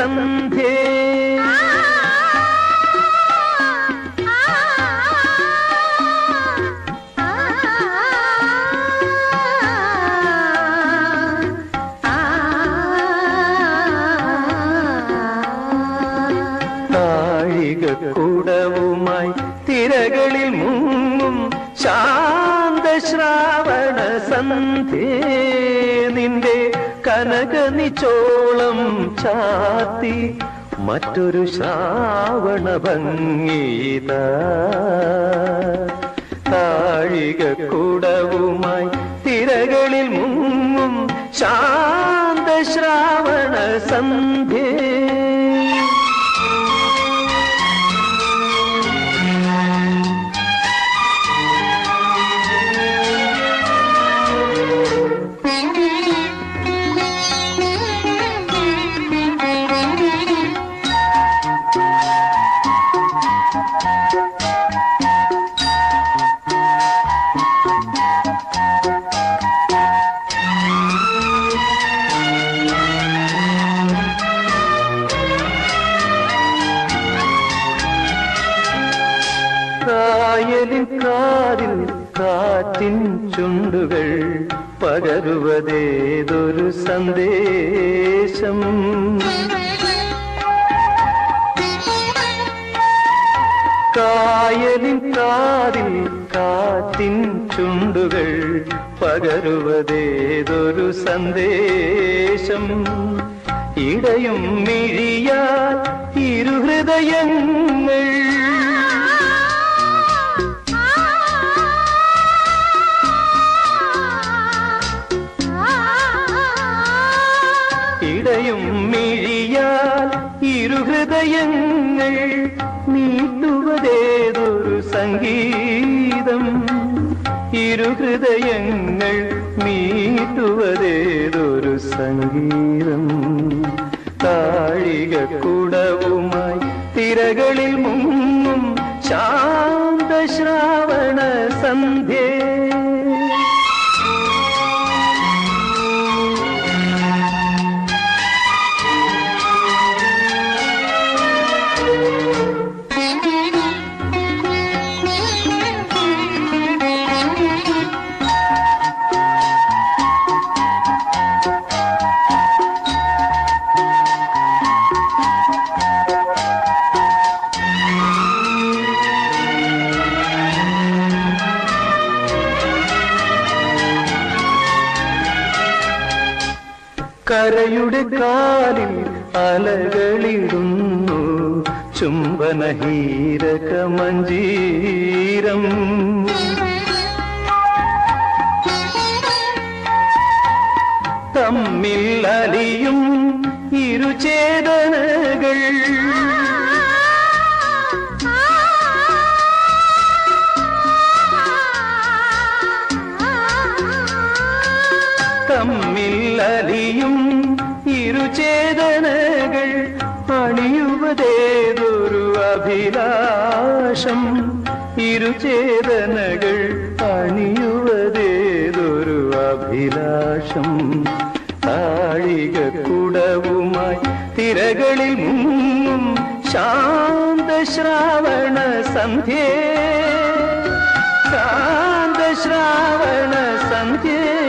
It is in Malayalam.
സന്ധ്യേ താഴികക്കുടവുമായി തിരകളിൽ മുങ്ങും ശാന്തശ്രാവണ സന്ധ്യേ നിന്റെ കനകനിച്ചോളം ചാത്തി മറ്റൊരു ശ്രാവണ ഭംഗീത താഴികക്കുടവുമായി തിരകളിൽ മുങ്ങും ശാന്തശ്രാവണ സന്ധ്യേ കായലിൻ കാതിൽ കാറ്റിൻ ചുണ്ടുകൾ പകരുവതേതൊരു സന്ദേശം കായലിൻ കാതിൽ കാറ്റിൻ ചുണ്ടുകൾ പകരുവതേതൊരു സന്ദേശം ഇടയും മിഴിയാൽ ഇരുഹൃദയങ്ങൾ ഇടയും മിഴിയാൽ ഇരുഹൃദയങ്ങൾ നീട്ടുവതേതൊരു സംഗീതം ഇരുഹൃദയങ്ങൾ മീട്ടുവതേതൊരു സംഗീതം താഴികക്കുടവുമായി തിരകളിൽ മുങ്ങും ശാന്തശ്രാവണ സന്ധ്യേ കരയുടെ കാലിൽ അലകളിടുന്നു ചുംബന ഹീരക മഞ്ജീരം തമ്മിൽ അലിയും ഇരുചേതനകൾ തമ്മിൽ അലിയും ഇരുചേതനകൾ അണിയുവതേതൊരു അഭിലാഷം ഇരുചേതനകൾ അണിയുവതേതൊരു അഭിലാഷം താഴികക്കുടവുമായി തിരകളിൽ മുങ്ങും ശാന്തശ്രാവണ സന്ധ്യേ ശാന്തശ്രാവണ സന്ധ്യേ